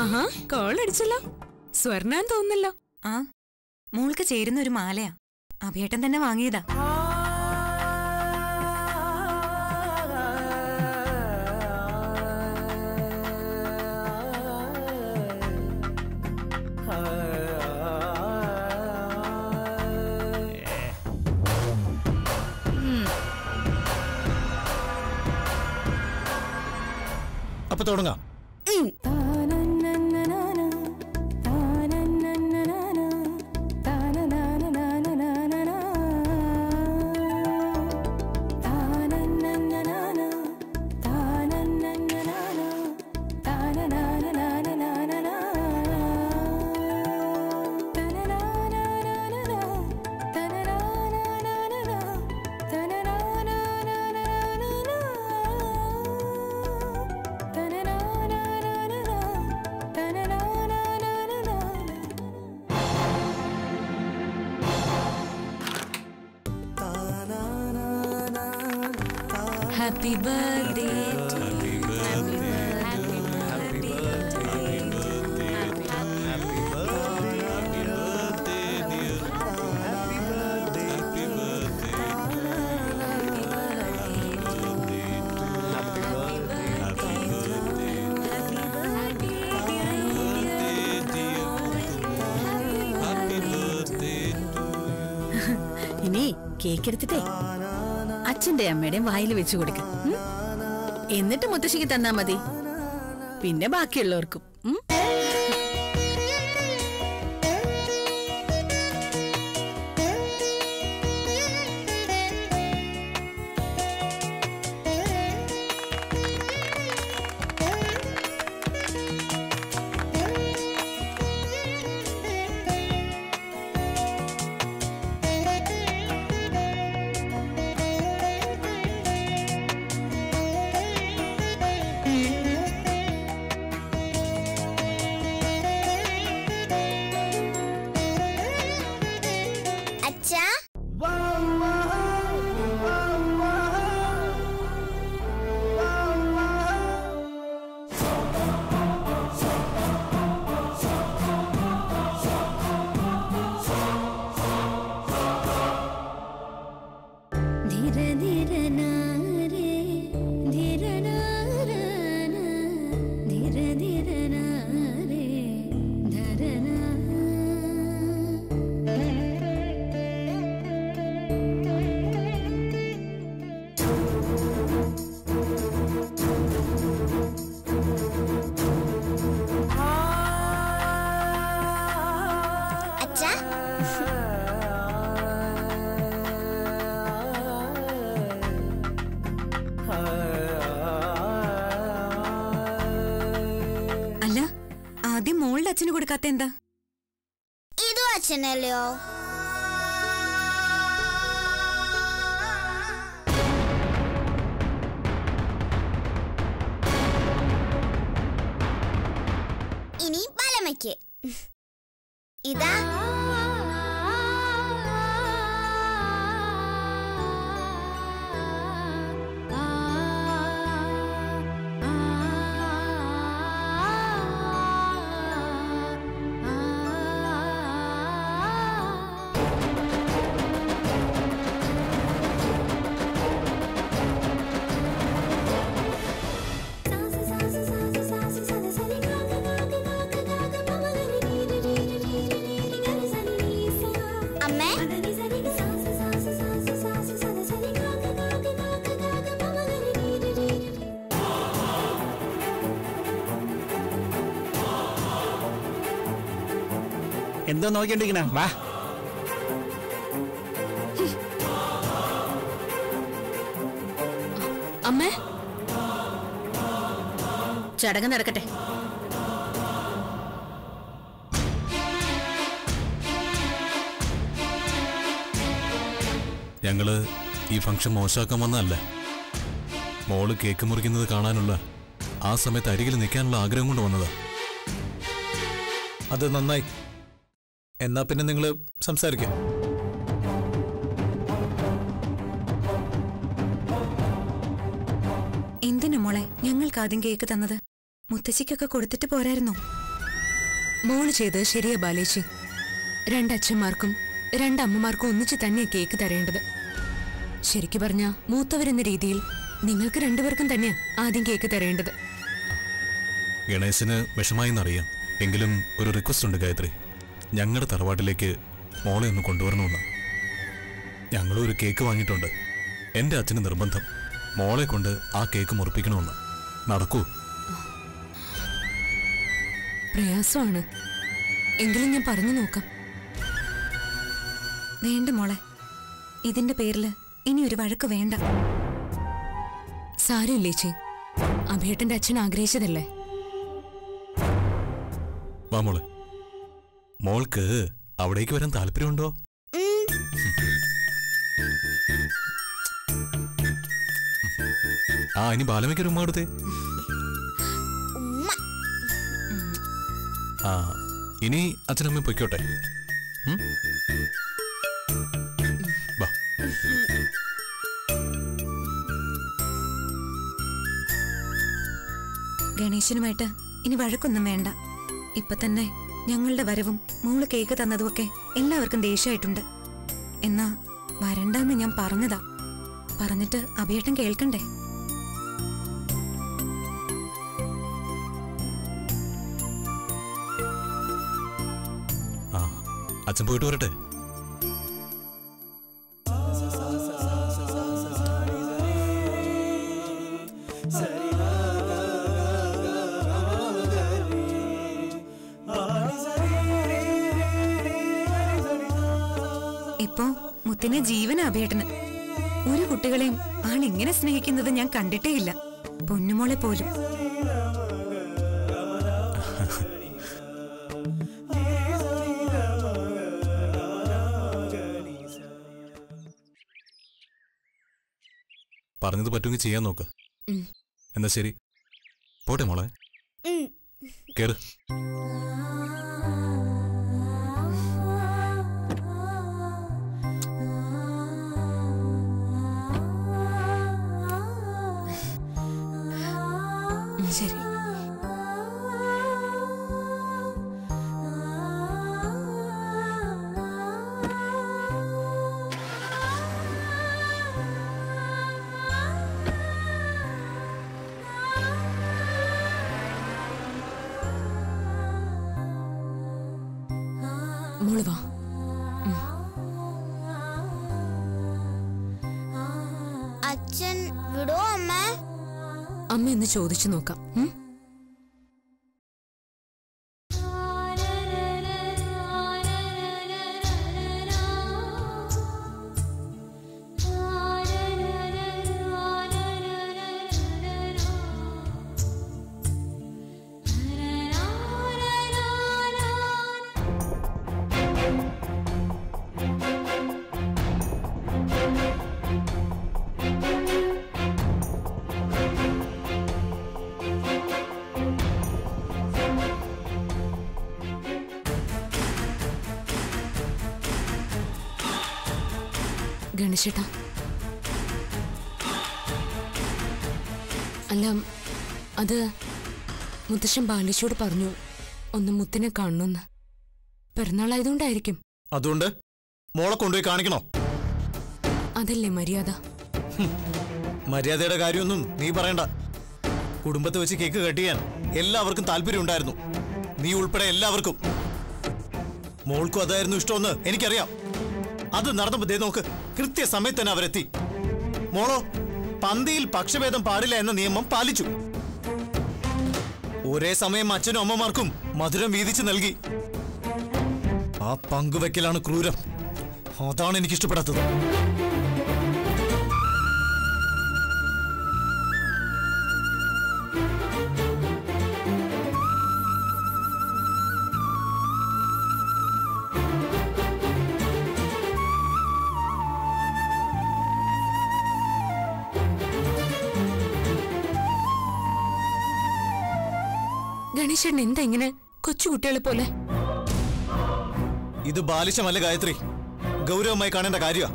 ആഹാ call അടിച്ചല്ലോ സ്വർണ്ണാൻ തോന്നുന്നല്ലോ ആ മോൾക്ക് ചേരുന്ന ഒരു മാലയാ അഭിയേട്ടൻ തന്നെ വാങ്ങിയതാ അപ്പൊ തുടങ്ങാം ഹാപ്പി ബർത്ത്ഡേ ഇനി കേക്ക് എടുത്തിട്ടേ അച്ഛന്റെ അമ്മയുടെയും വായിൽ വെച്ചു കൊടുക്ക എന്നിട്ട് മുത്തശ്ശിക്ക് തന്നാ മതി പിന്നെ ബാക്കിയുള്ളവർക്കും ഉം? അച്ഛാ ധീര ധീര നാരേ ധീര നാരാന ധീര ധീര നാരേ ധരന അച്ഛാ അല്ല ആദ്യം മോളുടെ അച്ഛന് കൊടുക്കാത്ത എന്താ ഇതും അച്ഛനല്ലയോ ഇനി വലമയ്ക്ക് ഇതാ അമ്മേ എന്താ നോക്കിണ്ടിരിക്കണ വാ അമ്മേ ചടങ്ങ് നടക്കട്ടെ ഞങ്ങള് ഈ ഫംഗ്ഷൻ മോശമാക്കാൻ വന്നതല്ല മോള് കേക്ക് മുറിക്കുന്നത് കാണാനുള്ള ആ സമയത്ത് അരികിൽ നിൽക്കാനുള്ള ആഗ്രഹം കൊണ്ട് വന്നതാ അത് നന്നായി എന്നാ പിന്നെ നിങ്ങൾ സംസാരിക്കാം എന്തിനു മോളെ ഞങ്ങൾക്ക് ആദ്യം കേക്ക് തന്നത് മുത്തശ്ശിക്കൊക്കെ കൊടുത്തിട്ട് പോരായിരുന്നോ മോള് ചെയ്തത് ശരിയാ ബാലേച്ചി രണ്ടച്ഛന്മാർക്കും രണ്ടമ്മമാർക്കും ഒന്നിച്ച് തന്നെയാ കേക്ക് തരേണ്ടത് ശരിക്കു പറഞ്ഞ മൂത്തവരെന്ന രീതിയിൽ നിങ്ങൾക്ക് രണ്ടുപേർക്കും തന്നെയാ ആദ്യം കേക്ക് തരേണ്ടത് ഗണേശന് വിഷമായെന്നറിയാം എങ്കിലും ഒരു റിക്വസ്റ്റ് ഉണ്ട് ഗായത്രി ഞങ്ങളുടെ തറവാട്ടിലേക്ക് മോളെ ഒന്ന് കൊണ്ടുവരണമെന്ന് ഞങ്ങളും ഒരു കേക്ക് വാങ്ങിയിട്ടുണ്ട് എൻ്റെ അച്ഛന് നിർബന്ധം മോളെ കൊണ്ട് ആ കേക്ക് മുറിപ്പിക്കണമെന്ന് നടക്കൂ പ്രയാസമാണ് എങ്കിലും ഞാൻ പറഞ്ഞു നോക്കാം വേണ്ട മോളെ ഇതിന്റെ പേരില് ഇനി ഒരു വഴക്ക് വേണ്ട സാരമില്ലേ ചേ അഭിയേട്ടന്റെ അച്ഛൻ ആഗ്രഹിച്ചതല്ലേ വാ മോളെ മോൾക്ക് അവിടേക്ക് വരാൻ താല്പര്യമുണ്ടോ ആ ഇനി ബാലമയ്ക്ക് ഒരു ഉമ്മ കൊടുത്തേ ഉമ്മ ആ ഇനി അച്ഛനമ്മ പൊയ്ക്കോട്ടെ ഉം? വാ ഗണേശനുമായിട്ട് ഇനി വഴക്കൊന്നും വേണ്ട ഇപ്പൊ തന്നെ ഞങ്ങളുടെ വരവും മോള് കേക്ക് തന്നതുമൊക്കെ എല്ലാവർക്കും ദേഷ്യമായിട്ടുണ്ട് എന്നാ വരണ്ടെന്ന് ഞാൻ പറഞ്ഞതാ പറഞ്ഞിട്ട് അഭിയേട്ടൻ കേൾക്കണ്ടേ ആ അച്ഛൻ പോയിട്ട് വരട്ടെ ഇപ്പോ മുത്തിനെ ജീവന അഭിയേട്ടന് ഒരു കുട്ടികളെയും ആൾ ഇങ്ങനെ സ്നേഹിക്കുന്നത് ഞാൻ കണ്ടിട്ടേയില്ല പൊന്നുമോളെ പോലും പറഞ്ഞത് പറ്റുമെങ്കിൽ ചെയ്യാൻ നോക്ക് ഉം. എന്നാ ശരി പോട്ടെ മോളെ ഉം. കേറ് ശരി മോള് വാ അച്ഛൻ വിടോ അമ്മ അമ്മ ഒന്ന് ചോദിച്ചു നോക്കാം ഉം? ഗണേശേട്ടാ അല്ല അത് മുത്തശ്ശൻ ബാലിച്ചോട് പറഞ്ഞു ഒന്ന് മുത്തിനെ കാണണമെന്ന് പിറന്നാളായതുകൊണ്ടായിരിക്കും അതുകൊണ്ട് മോളെ കൊണ്ടുപോയി കാണിക്കണോ അതല്ലേ മര്യാദ മര്യാദയുടെ കാര്യമൊന്നും നീ പറയണ്ട കുടുംബത്തെ വെച്ച് കേക്ക് കട്ട് ചെയ്യാൻ എല്ലാവർക്കും താല്പര്യം ഉണ്ടായിരുന്നു നീ ഉൾപ്പെടെ എല്ലാവർക്കും മോൾക്കും അതായിരുന്നു ഇഷ്ടമെന്ന് എനിക്കറിയാം അത് നടന്നപ്പോ ദേ നോക്ക് കൃത്യസമയത്ത് തന്നെ അവരെത്തി മോളോ പന്തിയിൽ പക്ഷഭേദം പാടില്ല എന്ന നിയമം പാലിച്ചു ഒരേ സമയം അച്ഛനും അമ്മമാർക്കും മധുരം വീതിച്ചു നൽകി ആ പങ്കുവെക്കലാണ് ക്രൂരം അതാണ് എനിക്ക് ഇഷ്ടപ്പെടാത്തത് ഗണേശേട്ടൻ എന്താ ഇങ്ങനെ കൊച്ചുകുട്ടികളെ പോലെ ഇത് ബാലിശമല്ല ഗായത്രി ഗൗരവമായി കാണേണ്ട കാര്യ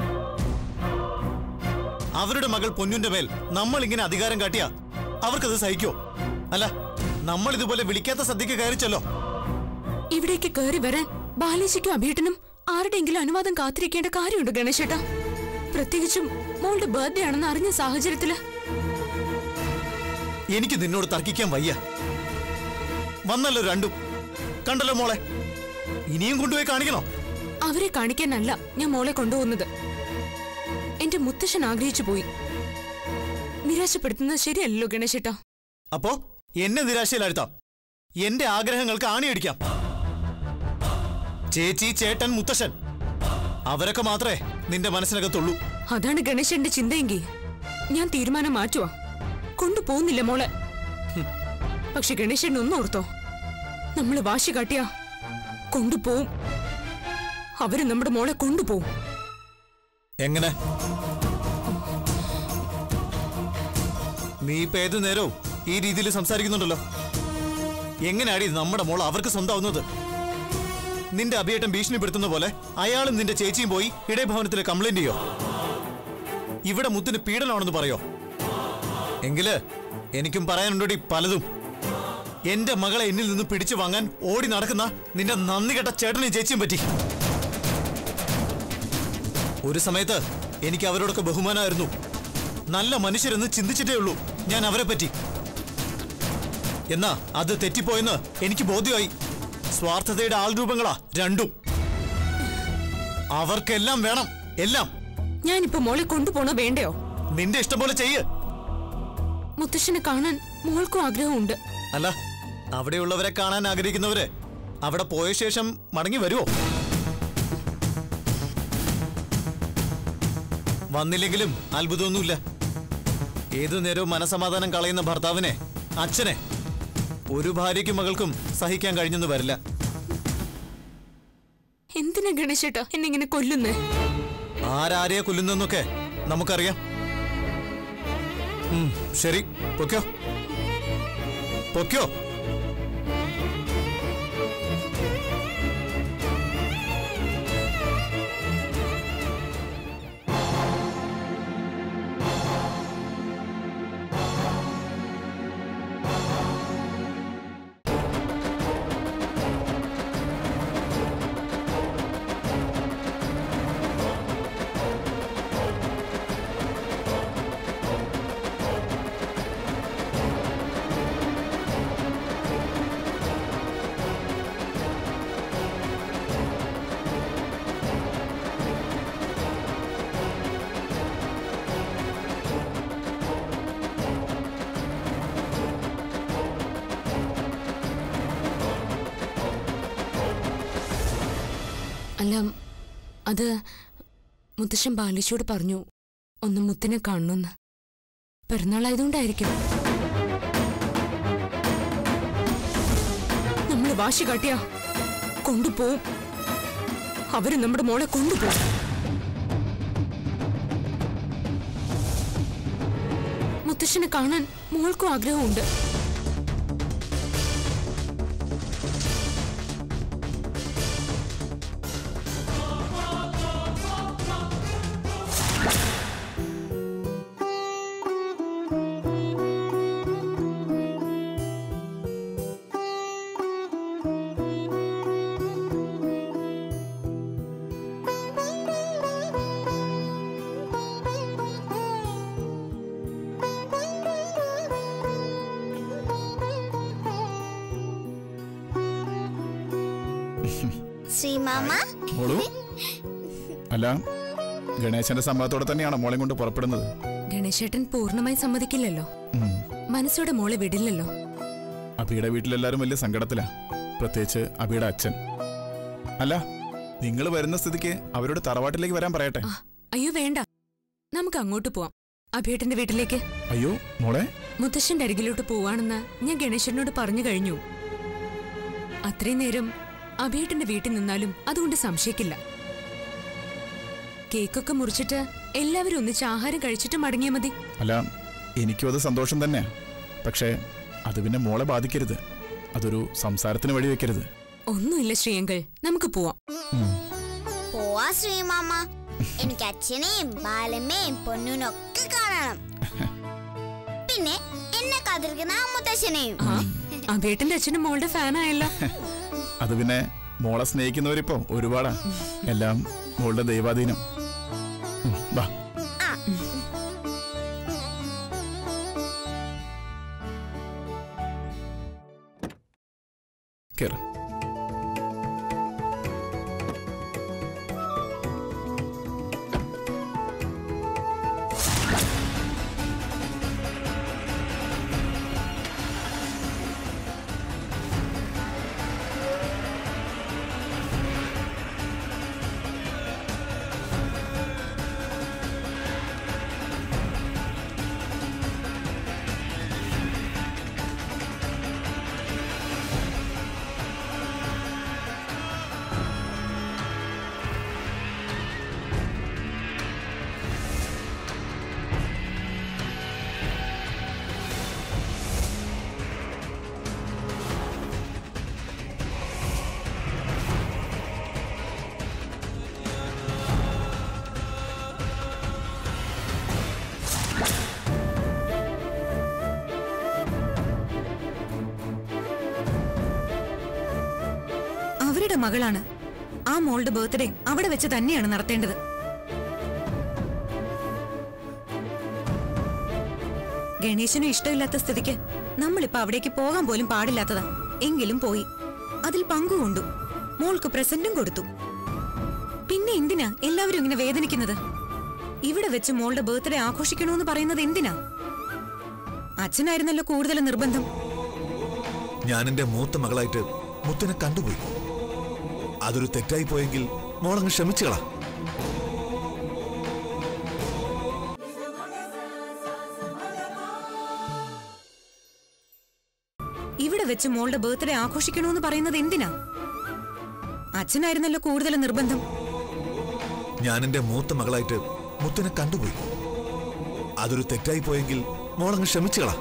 അവരുടെ മകൾ പൊന്നുന്റെ മേൽ നമ്മൾ ഇങ്ങനെ അധികാരം കാട്ടിയ അവർക്കത് സഹിക്കോ അല്ല നമ്മൾ ഇതുപോലെ വിളിക്കാത്ത സദ്യക്ക് കയറിച്ചല്ലോ ഇവിടേക്ക് കയറി വരാൻ ബാലേജിക്കും അഭിയേട്ടനും ആരുടെയെങ്കിലും അനുവാദം കാത്തിരിക്കേണ്ട കാര്യമുണ്ട് ഗണേശേട്ടാ പ്രത്യേകിച്ചും മോളുടെ ബർത്ത്ഡേ ആണെന്ന് അറിഞ്ഞ സാഹചര്യത്തില് എനിക്ക് നിന്നോട് തർക്കിക്കാൻ വയ്യ വന്നല്ലോ രണ്ടും കണ്ടല്ലോ മോളെ ഇനിയും കൊണ്ടുപോയി കാണിക്കണോ അവരെ കാണിക്കാനല്ല ഞാൻ മോളെ കൊണ്ടുപോകുന്നത് എന്റെ മുത്തശ്ശൻ ആഗ്രഹിച്ചു പോയി നിരാശപ്പെടുത്തുന്നത് ശരിയല്ലല്ലോ ഗണേശേട്ടാ അപ്പോ എന്നെ നിരാശയിലാഴ്ത്താം എന്റെ ആഗ്രഹങ്ങൾക്ക് ആണിയടിക്കാം ചേച്ചി ചേട്ടൻ മുത്തശ്ശൻ അവരൊക്കെ മാത്രമേ നിന്റെ മനസ്സിനകത്തുള്ളൂ അതാണ് ഗണേശന്റെ ചിന്തയെങ്കിൽ ഞാൻ തീരുമാനം മാറ്റുവാ കൊണ്ടുപോകുന്നില്ല മോളെ ഹും. പക്ഷെ ഗണേശൻ ഒന്നോർത്തോ നമ്മൾ വാശി കാട്ടിയാ കൊണ്ടുപോവും അവര് നമ്മുടെ മോളെ കൊണ്ടുപോവും എങ്ങനെ നീ ഇപ്പൊ ഏതു നേരവും ഈ രീതിയിൽ സംസാരിക്കുന്നുണ്ടല്ലോ എങ്ങനെയാടി നമ്മുടെ മോൾ അവർക്ക് സ്വന്തമാവുന്നത് നിന്റെ അഭിയേട്ടൻ ഭീഷണിപ്പെടുത്തുന്ന പോലെ അയാളും നിന്റെ ചേച്ചിയും പോയി ഇടയഭവനത്തിൽ കംപ്ലൈന്റ് ചെയ്യോ ഇവിടെ മുത്തിന് പീഡനമാണെന്ന് പറയോ എങ്കില് എനിക്കും പറയാനുണ്ടോടി പലതും എന്റെ മകളെ എന്നിൽ നിന്ന് പിടിച്ചു വാങ്ങാൻ ഓടി നടക്കുന്ന നിന്റെ നന്ദി കെട്ട ചേട്ടനെയും ചേച്ചിയും പറ്റി ഒരു സമയത്ത് എനിക്ക് അവരോടൊക്കെ ബഹുമാനമായിരുന്നു നല്ല മനുഷ്യരെന്ന് ചിന്തിച്ചിട്ടേ ഉള്ളൂ ഞാൻ അവരെ പറ്റി എന്നാ അത് തെറ്റിപ്പോയെന്ന് എനിക്ക് ബോധ്യമായി സ്വാർത്ഥതയുടെ ആൾരൂപങ്ങളാ രണ്ടും അവർക്കെല്ലാം വേണം എല്ലാം ഞാനിപ്പോ മോളെ കൊണ്ടുപോണോ വേണ്ടയോ നിന്റെ ഇഷ്ടം പോലെ ചെയ്യ് മുത്തശ്ശനെ കാണാൻ മോൾക്കും ആഗ്രഹമുണ്ട് അല്ല അവിടെയുള്ളവരെ കാണാൻ ആഗ്രഹിക്കുന്നവര് അവിടെ പോയ ശേഷം മടങ്ങി വരുമോ വന്നില്ലെങ്കിലും അത്ഭുതമൊന്നുമില്ല ഏതു നേരവും മനസമാധാനം കളയുന്ന ഭർത്താവിനെ അച്ഛനെ ഒരു ഭാര്യയ്ക്കും മകൾക്കും സഹിക്കാൻ കഴിഞ്ഞെന്ന് വരില്ല എന്തിനാ ഗണേശേട്ടാ എന്നെ ഇങ്ങനെ കൊല്ലുന്നേ ആരാരെയെ കൊല്ലുന്നെന്നൊക്കെ നമുക്കറിയാം ഉം, ശരി പൊക്കോ പൊക്കോ അല്ല അത് മുത്തശ്ശൻ ബാലിശോട് പറഞ്ഞു ഒന്ന് മുത്തിനെ കാണണമെന്ന് പിറന്നാളായതുകൊണ്ടായിരിക്കും നമ്മൾ വാശി കാട്ടിയാ കൊണ്ടുപോവും അവര് നമ്മുടെ മോളെ കൊണ്ടുപോകും മുത്തശ്ശനെ കാണാൻ മോൾക്കും ആഗ്രഹമുണ്ട് ശ്രീമാമ മോളു അല്ല ഗണേശന്റെ സമ്മതത്തോടെ തന്നെയാണ് മോളെ കൊണ്ട് പുറപ്പെടുന്നത് ഗണേശേട്ടൻ പൂർണ്ണമായി സമ്മതിക്കില്ലല്ലോ ഉം. മനസ്സോടെ മോളെ വിടില്ലല്ലോ അബിയുടെ വീട്ടിലെല്ലാരും വലിയ സങ്കടത്തിലാ പ്രത്യേകിച്ച് അബിയുടെ അച്ഛൻ അല്ല നിങ്ങൾ വരുന്ന സ്ഥിതിക്ക് അവരോട് തറവാട്ടിലേക്ക് വരാൻ പറയട്ടെ ആ, അയ്യോ വേണ്ട നമുക്ക് അങ്ങോട്ട് പോവാം അഭിയേട്ടന്റെ വീട്ടിലേക്ക് അയ്യോ മോളെ മുത്തശ്ശന്റെ അരികിലോട്ട് പോവാണെന്ന് ഞാൻ ഗണേശനോട് പറഞ്ഞു കഴിഞ്ഞു അത്രയും നേരം അഭിയേട്ടന്റെ വീട്ടിൽ നിന്നാലും അതുകൊണ്ട് സംശയിക്കില്ല കേക്കൊക്കെ മുറിച്ചിട്ട് എല്ലാവരും ഒന്നിച്ച് ആഹാരം കഴിച്ചിട്ട് മടങ്ങിയാൽ മതി അല്ല എനിക്കും അത് സന്തോഷം തന്നെയാ പക്ഷേ അത് പിന്നെ മോളെ ബാധിക്കരുത് അതൊരു സംസാരത്തിന് വഴി വെക്കരുത് ഒന്നുമില്ല ശ്രീയങ്കൾ നമുക്ക് പോവാം ഉം. പോവാ ശ്രീമാമ എനിക്ക് അച്ഛനെയും ബാലമ്മയും പൊന്നുനൊക്കെ കാണണം പിന്നെ എന്നെ കാത്തിരിക്കുന്ന ആ മുത്തശ്ശനെയും ആ അഭിയേട്ടന്റെ അച്ഛനും മോളുടെ ഫാനായല്ലോ അത് പിന്നെ മോളെ സ്നേഹിക്കുന്നവരിപ്പോ ഒരുപാടാ എല്ലാം മോളുടെ ദൈവാധീനം ഉം, വാ കേറ് അവരുടെ മകളാണ് ആ മോളുടെ ബർത്ത്ഡേ അവിടെ വെച്ച് തന്നെയാണ് നടത്തേണ്ടത് ഗണേശനും ഇഷ്ടമില്ലാത്ത സ്ഥിതിക്ക് നമ്മളിപ്പോ അവിടേക്ക് പോകാൻ പോലും പാടില്ലാത്തതാ എങ്കിലും പോയി അതിൽ പങ്കുകൊണ്ടു മോൾക്ക് പ്രസന്റും കൊടുത്തു പിന്നെ എന്തിനാ എല്ലാവരും ഇങ്ങനെ വേദനിക്കുന്നത് ഇവിടെ വെച്ച് മോളുടെ ബർത്ത്ഡേ ആഘോഷിക്കണമെന്ന് പറയുന്നത് എന്തിനാ അച്ഛനായിരുന്നല്ലോ കൂടുതൽ നിർബന്ധം ഞാൻ എന്റെ മൂത്ത മകളായിട്ട് മുത്തിനെ കണ്ടുപോയി അതൊരു തെറ്റായി പോയെങ്കിൽ മോളങ്ങ് ക്ഷമിച്ചുകളാ ഇവിടെ വെച്ച് മോളുടെ ബർത്ത്ഡേ ആഘോഷിക്കണമെന്ന് പറയുന്നത് എന്തിനാ അച്ഛനായിരുന്നല്ലോ കൂടുതൽ നിർബന്ധം ഞാൻ എന്റെ മൂത്ത മകളായിട്ട് മുത്തിനെ കണ്ടുപോയി അതൊരു തെറ്റായി പോയെങ്കിൽ മോളങ്ങ് ക്ഷമിച്ചുകളാ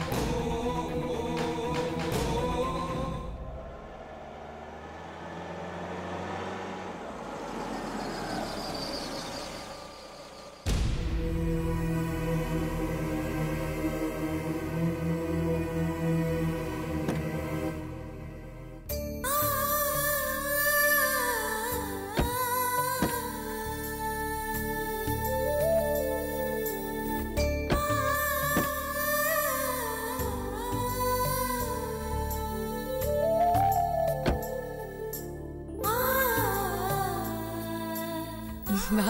വാ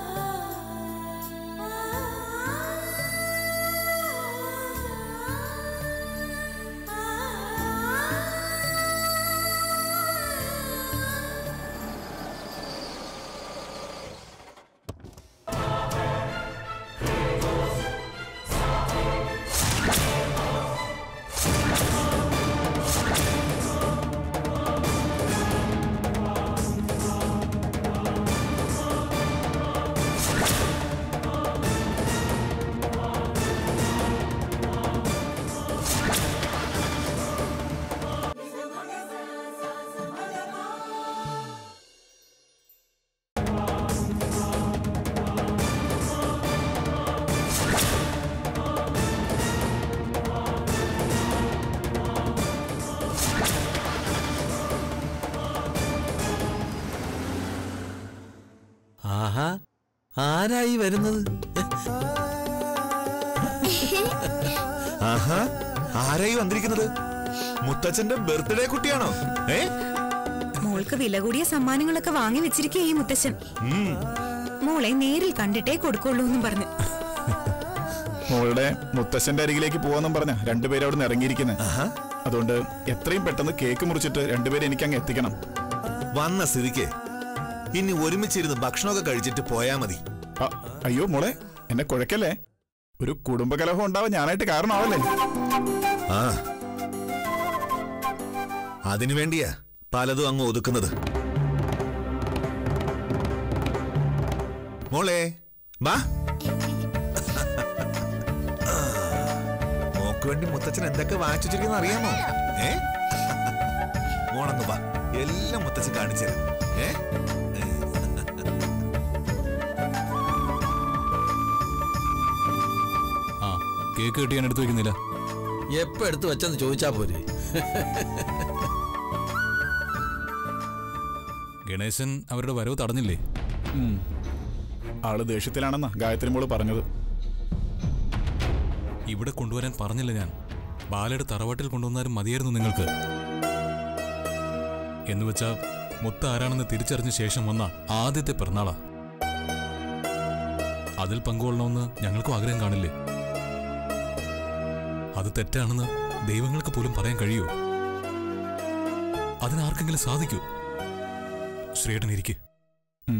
ആഹാ ആരായി വരുന്നത് ആഹാ ആരായി വന്നിരിക്കുന്നത് മുത്തച്ഛന്റെ ബർത്ത്ഡേ കുട്ടിയാണോ ഏ മോൾക്ക് വില കൂടിയ സമ്മാനങ്ങളൊക്കെ വാങ്ങി വെച്ചിരിക്കുക ഈ മുത്തശ്ശൻ മോളെ നേരിൽ കണ്ടിട്ടേ കൊടുക്കുള്ളൂ എന്നും പറഞ്ഞു മോളുടെ മുത്തശ്ശന്റെ അരികിലേക്ക് പോവാന്നും പറഞ്ഞ രണ്ടുപേരും അവിടെ നിന്ന് ഇറങ്ങിയിരിക്കുന്നത് അതുകൊണ്ട് എത്രയും പെട്ടെന്ന് കേക്ക് മുറിച്ചിട്ട് രണ്ടുപേരും എനിക്ക് അങ്ങ് എത്തിക്കണം വന്ന സ്ഥിതിക്ക് ഇനി ഒരുമിച്ചിരുന്ന് ഭക്ഷണമൊക്കെ കഴിച്ചിട്ട് പോയാ മതി അ- അയ്യോ മോളെ എന്നെ കുഴക്കല്ലേ ഒരു കുടുംബകലഹം ഉണ്ടാവാൻ ഞാനായിട്ട് കാരണമാവല്ലേ ആ അതിനു വേണ്ടിയാ പലതും അങ്ങ് ഒതുക്കുന്നത് മോളെ വാ മോക്ക് വേണ്ടി മുത്തച്ഛൻ എന്തൊക്കെ വാങ്ങിച്ചു വെച്ചിരിക്കുന്ന അറിയാമോ ഏ മോളങ്ങ് വാ എല്ലാം മുത്തച്ഛൻ കാണിച്ചു തരാം ഏ ആ കേക്ക് കിട്ടി ഞാൻ എടുത്തു വെക്കുന്നില്ല എപ്പോ എടുത്തു വെച്ചെന്ന് ചോദിച്ചാ പോരെ ഗണേശൻ അവരുടെ വരവ് തടഞ്ഞില്ലേ ഉം. ആള് ദേഷ്യത്തിലാണെന്നാ ഗായത്രി മോള് പറഞ്ഞത് ഇവിടെ കൊണ്ടുവരാൻ പറഞ്ഞില്ല ഞാൻ ബാലയുടെ തറവാട്ടിൽ കൊണ്ടുവന്നാലും മതിയായിരുന്നു നിങ്ങൾക്ക് എന്നുവെച്ചാ മുത്ത ആരാണെന്ന് തിരിച്ചറിഞ്ഞ ശേഷം വന്ന ആദ്യത്തെ പിറന്നാളാ അതിൽ പങ്കുകൊള്ളണമെന്ന് ഞങ്ങൾക്കും ആഗ്രഹം കാണില്ലേ അത് തെറ്റാണെന്ന് ദൈവങ്ങൾക്ക് പോലും പറയാൻ കഴിയുമോ അതിനാർക്കെങ്കിലും സാധിക്കൂ ശ്രീയേട്ടൻ ഇരിക്ക് ഉം.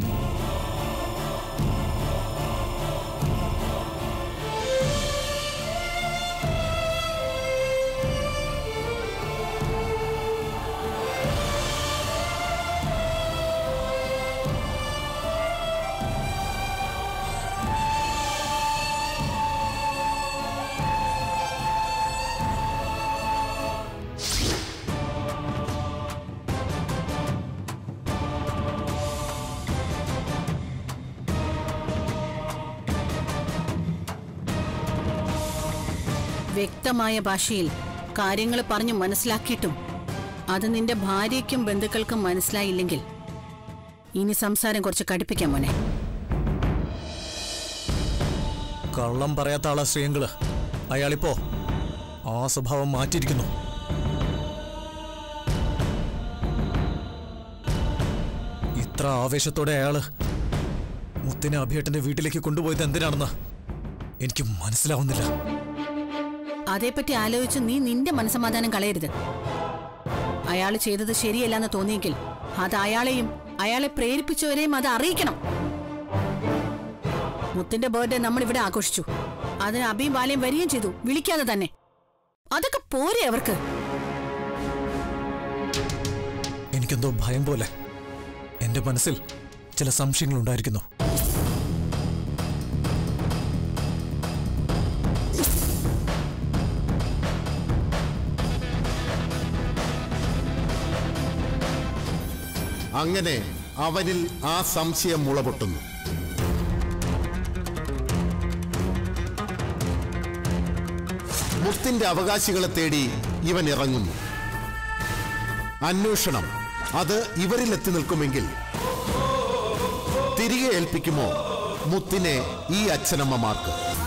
വ്യക്തമായ ഭാഷയിൽ കാര്യങ്ങൾ പറഞ്ഞു മനസ്സിലാക്കിയിട്ടും അത് നിന്റെ ഭാര്യയ്ക്കും ബന്ധുക്കൾക്കും മനസ്സിലായില്ലെങ്കിൽ ഇനി സംസാരം കുറച്ച് കടുപ്പിക്കാം മോനെ കള്ളം പറയാത്ത ആളാ ശ്രീയങ്കള് അയാളിപ്പോ ആ സ്വഭാവം മാറ്റിയിരിക്കുന്നു ഇത്ര ആവേശത്തോടെ അയാള് മുത്തിനെ അഭിയേട്ടന്റെ വീട്ടിലേക്ക് കൊണ്ടുപോയത് എന്തിനാണെന്ന് എനിക്ക് മനസ്സിലാവുന്നില്ല അതേപ്പറ്റി ആലോചിച്ച് നീ നിന്റെ മനസമാധാനം കളയരുത് അയാൾ ചെയ്തത് ശരിയല്ലെന്ന് തോന്നിയെങ്കിൽ അത് അയാളെയും അയാളെ പ്രേരിപ്പിച്ചവരെയും അത് അറിയിക്കണം മുത്തിന്റെ ബർത്ത്ഡേ നമ്മൾ ഇവിടെ ആഘോഷിച്ചു അതിന് അബിയും ബാലയും വരികയും ചെയ്തു വിളിക്കാതെ തന്നെ അതൊക്കെ പോരെ അവർക്ക് എനിക്കെന്തോ ഭയം പോലെ എന്റെ മനസ്സിൽ ചില സംശയങ്ങൾ ഉണ്ടായിരിക്കുന്നു അങ്ങനെ അവനിൽ ആ സംശയം മുളപൊട്ടുന്നു മുത്തിന്റെ അവകാശികളെ തേടി ഇവൻ ഇറങ്ങുന്നു അന്വേഷണം അത് ഇവരിൽ എത്തി നിൽക്കുമെങ്കിൽ തിരികെ ഏൽപ്പിക്കുമോ മുത്തിനെ ഈ അച്ഛനമ്മമാർക്ക്